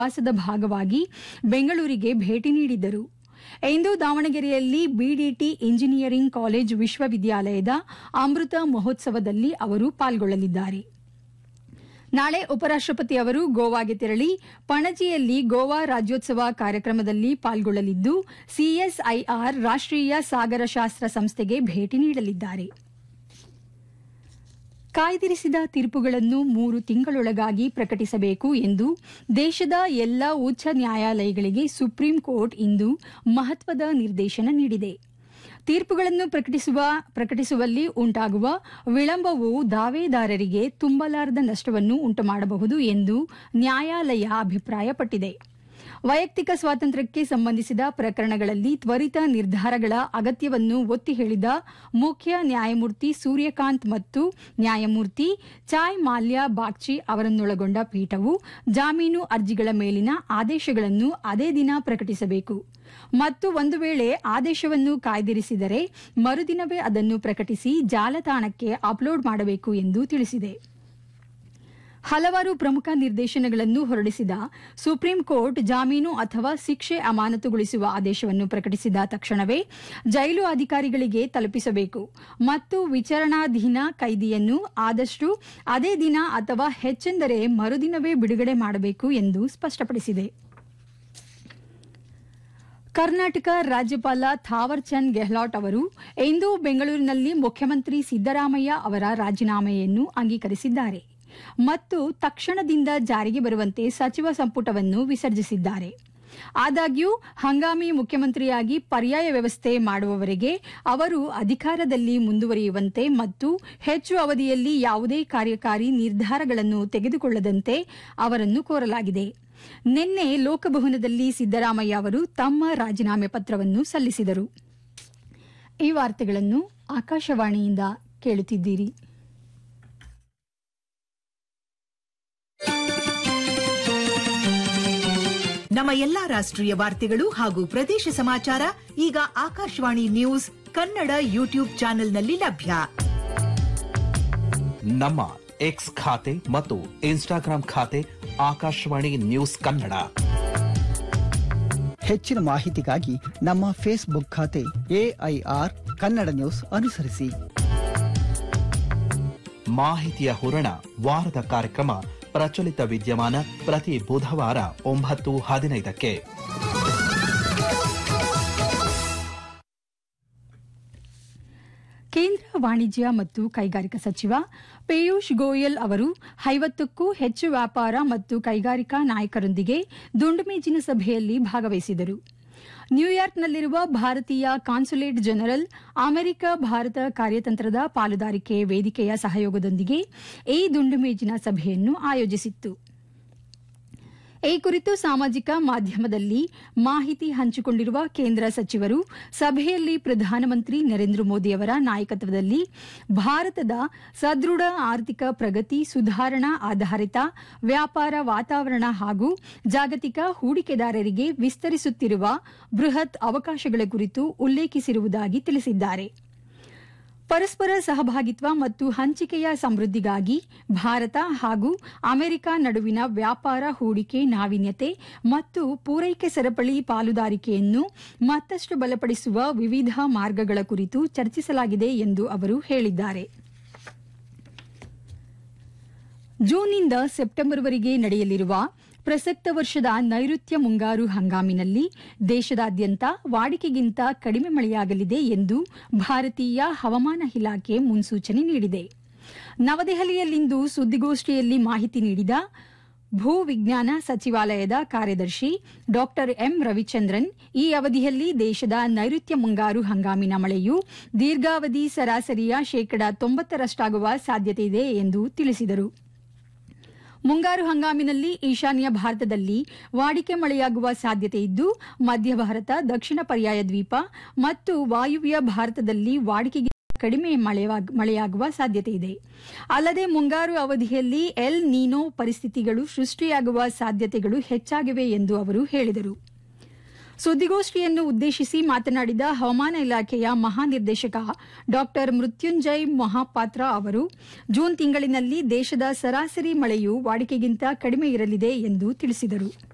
ಪ್ರವಾಸದ ಭಾಗವಾಗಿ ಬೆಂಗಳೂರಿಗೆ ಭೇಟಿ ನೀಡಿದ್ದರು ಇಂದು ದಾವಣಗೆರೆಯಲ್ಲಿ ಬಿಡಿಟಿ ಇಂಜಿನಿಯರಿಂಗ್ ಕಾಲೇಜ್ ವಿಶ್ವವಿದ್ಯಾಲಯದ ಅಮೃತ ಮಹೋತ್ಸವದಲ್ಲಿ ಅವರು ಪಾಲ್ಗೊಳ್ಳಲಿದ್ದಾರೆ ನಾಳೆ ಉಪರಾಷ್ಟಪತಿ ಅವರು ಗೋವಾಗೆ ತೆರಳಿ ಪಣಜಿಯಲ್ಲಿ ಗೋವಾ ರಾಜ್ಯೋತ್ಸವ ಕಾರ್ಯಕ್ರಮದಲ್ಲಿ ಪಾಲ್ಗೊಳ್ಳಲಿದ್ದು ಸಿಎಸ್ಐಆರ್ ರಾಷ್ಟೀಯ ಸಾಗರಶಾಸ್ತ್ರ ಸಂಸ್ಥೆಗೆ ಭೇಟಿ ನೀಡಲಿದ್ದಾರೆ ಕಾಯ್ದಿರಿಸಿದ ತೀರ್ಪುಗಳನ್ನು ಮೂರು ತಿಂಗಳೊಳಗಾಗಿ ಪ್ರಕಟಿಸಬೇಕು ಎಂದು ದೇಶದ ಎಲ್ಲ ಉಚ್ಚ ನ್ಯಾಯಾಲಯಗಳಿಗೆ ಸುಪ್ರೀಂ ಕೋರ್ಟ್ ಇಂದು ಮಹತ್ವದ ನಿರ್ದೇಶನ ನೀಡಿದೆ ತೀರ್ಪುಗಳನ್ನು ಪ್ರಕಟಿಸುವ ಪ್ರಕಟಿಸುವಲ್ಲಿ ಉಂಟಾಗುವ ವಿಳಂಬವು ದಾವೇದಾರರಿಗೆ ತುಂಬಲಾರದ ನಷ್ಟವನ್ನು ಉಂಟುಮಾಡಬಹುದು ಎಂದು ನ್ಯಾಯಾಲಯ ಅಭಿಪ್ರಾಯಪಟ್ಟಿದೆ ವೈಯಕ್ತಿಕ ಸ್ವಾತಂತ್ರ್ಯಕ್ಕೆ ಸಂಬಂಧಿಸಿದ ಪ್ರಕರಣಗಳಲ್ಲಿ ತ್ವರಿತ ನಿರ್ಧಾರಗಳ ಅಗತ್ಯವನ್ನು ಒತ್ತಿ ಹೇಳಿದ ಮುಖ್ಯ ನ್ಯಾಯಮೂರ್ತಿ ಸೂರ್ಯಕಾಂತ್ ಮತ್ತು ನ್ಯಾಯಮೂರ್ತಿ ಚಾಯ್ ಮಾಲ್ಯ ಬಾಗ್ಚಿ ಅವರನ್ನೊಳಗೊಂಡ ಪೀಠವು ಜಾಮೀನು ಅರ್ಜಿಗಳ ಮೇಲಿನ ಆದೇಶಗಳನ್ನು ಅದೇ ದಿನ ಪ್ರಕಟಿಸಬೇಕು ಮತ್ತು ಒಂದು ವೇಳೆ ಆದೇಶವನ್ನು ಕಾಯ್ದಿರಿಸಿದರೆ ಮರುದಿನವೇ ಅದನ್ನು ಪ್ರಕಟಿಸಿ ಜಾಲತಾಣಕ್ಕೆ ಅಪ್ಲೋಡ್ ಮಾಡಬೇಕು ಎಂದು ತಿಳಿಸಿದೆ ಹಲವಾರು ಪ್ರಮುಖ ನಿರ್ದೇಶನಗಳನ್ನು ಹೊರಡಿಸಿದ ಸುಪ್ರೀಂ ಕೋರ್ಟ್ ಜಾಮೀನು ಅಥವಾ ಶಿಕ್ಷೆ ಅಮಾನತುಗೊಳಿಸುವ ಆದೇಶವನ್ನು ಪ್ರಕಟಿಸಿದ ತಕ್ಷಣವೇ ಜೈಲು ಅಧಿಕಾರಿಗಳಿಗೆ ತಲುಪಿಸಬೇಕು ಮತ್ತು ವಿಚಾರಣಾಧೀನ ಕೈದಿಯನ್ನು ಆದಷ್ಟು ಅದೇ ದಿನ ಅಥವಾ ಹೆಚ್ಚೆಂದರೆ ಮರುದಿನವೇ ಬಿಡುಗಡೆ ಮಾಡಬೇಕು ಎಂದು ಸ್ಪಷ್ಟಪಡಿಸಿದೆ ಕರ್ನಾಟಕ ರಾಜ್ಯಪಾಲ ಥಾವರ್ ಚಂದ್ ಗೆಹ್ಲಾಟ್ ಅವರು ಇಂದು ಬೆಂಗಳೂರಿನಲ್ಲಿ ಮುಖ್ಯಮಂತ್ರಿ ಸಿದ್ದರಾಮಯ್ಯ ಅವರ ರಾಜೀನಾಮೆಯನ್ನು ಅಂಗೀಕರಿಸಿದ್ದಾರೆ ಮತ್ತು ತಕ್ಷಣದಿಂದ ಜಾರಿಗೆ ಬರುವಂತೆ ಸಚಿವ ಸಂಪುಟವನ್ನು ವಿಸರ್ಜಿಸಿದ್ದಾರೆ ಆದಾಗ್ಯೂ ಹಂಗಾಮಿ ಮುಖ್ಯಮಂತ್ರಿಯಾಗಿ ಪರ್ಯಾಯ ವ್ಯವಸ್ಥೆ ಮಾಡುವವರೆಗೆ ಅವರು ಅಧಿಕಾರದಲ್ಲಿ ಮುಂದುವರಿಯುವಂತೆ ಮತ್ತು ಹೆಚ್ಚು ಅವಧಿಯಲ್ಲಿ ಯಾವುದೇ ಕಾರ್ಯಕಾರಿ ನಿರ್ಧಾರಗಳನ್ನು ತೆಗೆದುಕೊಳ್ಳದಂತೆ ಅವರನ್ನು ಕೋರಲಾಗಿದೆ ನಿನ್ನೆ ಲೋಕಭವನದಲ್ಲಿ ಸಿದ್ದರಾಮಯ್ಯ ಅವರು ತಮ್ಮ ರಾಜೀನಾಮೆ ಪತ್ರವನ್ನು ಸಲ್ಲಿಸಿದರು ಈ ವಾರ್ತೆಗಳನ್ನು ಆಕಾಶವಾಣಿಯಿಂದ ಕೇಳುತ್ತಿದ್ದೀರಿ ನಮ್ಮ ಎಲ್ಲಾ ರಾಷ್ಟ್ರೀಯ ವಾರ್ತೆಗಳು ಹಾಗೂ ಪ್ರದೇಶ ಸಮಾಚಾರ ಈಗ ಆಕಾಶವಾಣಿ ನ್ಯೂಸ್ ಕನ್ನಡ ಯೂಟ್ಯೂಬ್ ಚಾನೆಲ್ನಲ್ಲಿ ಲಭ್ಯ ನಮ್ಮ ಎಕ್ಸ್ ಖಾತೆ ಮತ್ತು ಇನ್ಸ್ಟಾಗ್ರಾಂ ಖಾತೆ ಆಕಾಶವಾಣಿ ನ್ಯೂಸ್ ಕನ್ನಡ ಹೆಚ್ಚಿನ ಮಾಹಿತಿಗಾಗಿ ನಮ್ಮ ಫೇಸ್ಬುಕ್ ಖಾತೆ ಎಐಆರ್ ಕನ್ನಡ ನ್ಯೂಸ್ ಅನುಸರಿಸಿ ಮಾಹಿತಿಯ ಹೂರಣ ವಾರದ ಕಾರ್ಯಕ್ರಮ ಪ್ರಚಲಿತ ವಿದ್ಯಮಾನ ಪ್ರತಿ ಬುಧವಾರ ಒಂಬತ್ತು ಹದಿನೈದಕ್ಕೆ ಕೇಂದ್ರ ವಾಣಿಜ್ಯ ಮತ್ತು ಕೈಗಾರಿಕಾ ಸಚಿವ ಪಿಯೂಷ್ ಗೋಯಲ್ ಅವರು ಐವತ್ತಕ್ಕೂ ಹೆಚ್ಚು ವ್ಯಾಪಾರ ಮತ್ತು ಕೈಗಾರಿಕಾ ನಾಯಕರೊಂದಿಗೆ ದುಂಡುಮೇಜಿನ ಸಭೆಯಲ್ಲಿ ಭಾಗವಹಿಸಿದರು ನ್ಯೂಯಾರ್ಕ್ನಲ್ಲಿರುವ ಭಾರತೀಯ ಕಾನ್ಸುಲೇಟ್ ಜನರಲ್ ಅಮೆರಿಕ ಭಾರತ ಕಾರ್ಯತಂತ್ರದ ಪಾಲುದಾರಿಕೆ ವೇದಿಕೆಯ ಸಹಯೋಗದೊಂದಿಗೆ ಈ ದುಂಡುಮೇಜಿನ ಸಭೆಯನ್ನು ಆಯೋಜಿಸಿತ್ತು ಈ ಕುರಿತು ಸಾಮಾಜಿಕ ಮಾಧ್ಯಮದಲ್ಲಿ ಮಾಹಿತಿ ಹಂಚಿಕೊಂಡಿರುವ ಕೇಂದ್ರ ಸಚಿವರು ಸಭೆಯಲ್ಲಿ ಪ್ರಧಾನಮಂತ್ರಿ ನರೇಂದ್ರ ಮೋದಿಯವರ ನಾಯಕತ್ವದಲ್ಲಿ ಭಾರತದ ಸದೃಢ ಆರ್ಥಿಕ ಪ್ರಗತಿ ಸುಧಾರಣಾ ಆಧಾರಿತ ವ್ಯಾಪಾರ ವಾತಾವರಣ ಹಾಗೂ ಜಾಗತಿಕ ಹೂಡಿಕೆದಾರರಿಗೆ ವಿಸ್ತರಿಸುತ್ತಿರುವ ಬೃಹತ್ ಅವಕಾಶಗಳ ಕುರಿತು ಉಲ್ಲೇಖಿಸಿರುವುದಾಗಿ ತಿಳಿಸಿದ್ದಾರೆ ಪರಸ್ಪರ ಸಹಭಾಗಿತ್ವ ಮತ್ತು ಹಂಚಿಕೆಯ ಸಮೃದ್ಧಿಗಾಗಿ ಭಾರತ ಹಾಗೂ ಅಮೆರಿಕ ನಡುವಿನ ವ್ಯಾಪಾರ ಹೂಡಿಕೆ ನಾವೀನ್ಯತೆ ಮತ್ತು ಪೂರೈಕೆ ಸರಪಳಿ ಪಾಲುದಾರಿಕೆಯನ್ನು ಮತ್ತಷ್ಟು ಬಲಪಡಿಸುವ ವಿವಿಧ ಮಾರ್ಗಗಳ ಕುರಿತು ಚರ್ಚಿಸಲಾಗಿದೆ ಎಂದು ಅವರು ಹೇಳಿದ್ದಾರೆ ಜೂನ್ನಿಂದ ಸೆಪ್ಟೆಂಬರ್ವರೆಗೆ ನಡೆಯಲಿರುವ ಪ್ರಸಕ್ತ ವರ್ಷದ ನೈಋತ್ಯ ಮುಂಗಾರು ಹಂಗಾಮಿನಲ್ಲಿ ದೇಶದಾದ್ಯಂತ ವಾಡಿಕೆಗಿಂತ ಕಡಿಮೆ ಮಳೆಯಾಗಲಿದೆ ಎಂದು ಭಾರತೀಯ ಹವಾಮಾನ ಇಲಾಖೆ ಮುನ್ಸೂಚನೆ ನೀಡಿದೆ ನವದೆಹಲಿಯಲ್ಲಿಂದು ಸುದ್ದಿಗೋಷ್ಠಿಯಲ್ಲಿ ಮಾಹಿತಿ ನೀಡಿದ ಭೂ ವಿಜ್ಞಾನ ಸಚಿವಾಲಯದ ಕಾರ್ಯದರ್ಶಿ ಡಾ ಎಂ ರವಿಚಂದ್ರನ್ ಈ ಅವಧಿಯಲ್ಲಿ ದೇಶದ ನೈಋತ್ಯ ಮುಂಗಾರು ಹಂಗಾಮಿನ ಮಳೆಯು ದೀರ್ಘಾವಧಿ ಸರಾಸರಿಯ ಶೇಕಡಾ ತೊಂಬತ್ತರಷ್ಟಾಗುವ ಸಾಧ್ಯತೆಯಿದೆ ಎಂದು ತಿಳಿಸಿದರು ಮುಂಗಾರು ಹಂಗಾಮಿನಲ್ಲಿ ಈಶಾನ್ಯ ಭಾರತದಲ್ಲಿ ವಾಡಿಕೆ ಮಳೆಯಾಗುವ ಸಾಧ್ಯತೆ ಇದ್ದು ಮಧ್ಯ ಭಾರತ ದಕ್ಷಿಣ ಪರ್ಯಾಯ ದ್ವೀಪ ಮತ್ತು ವಾಯುವ್ಯ ಭಾರತದಲ್ಲಿ ವಾಡಿಕೆಗೆ ಕಡಿಮೆ ಮಳೆಯಾಗುವ ಸಾಧ್ಯತೆ ಇದೆ ಅಲ್ಲದೆ ಮುಂಗಾರು ಅವಧಿಯಲ್ಲಿ ಎಲ್ ನೀನೋ ಪರಿಸ್ಥಿತಿಗಳು ಸೃಷ್ಟಿಯಾಗುವ ಸಾಧ್ಯತೆಗಳು ಹೆಚ್ಚಾಗಿವೆ ಎಂದು ಅವರು ಹೇಳಿದರು ಸುದ್ದಿಗೋಷ್ಠಿಯನ್ನು ಉದ್ದೇಶಿಸಿ ಮಾತನಾಡಿದ ಹವಾಮಾನ ಇಲಾಖೆಯ ಮಹಾನಿರ್ದೇಶಕ ಡಾ ಮೃತ್ಯುಂಜಯ್ ಮಹಾಪಾತ್ರ ಅವರು ಜೂನ್ ತಿಂಗಳಿನಲ್ಲಿ ದೇಶದ ಸರಾಸರಿ ಮಳೆಯು ವಾಡಿಕೆಗಿಂತ ಕಡಿಮೆ ಇರಲಿದೆ ಎಂದು ತಿಳಿಸಿದರು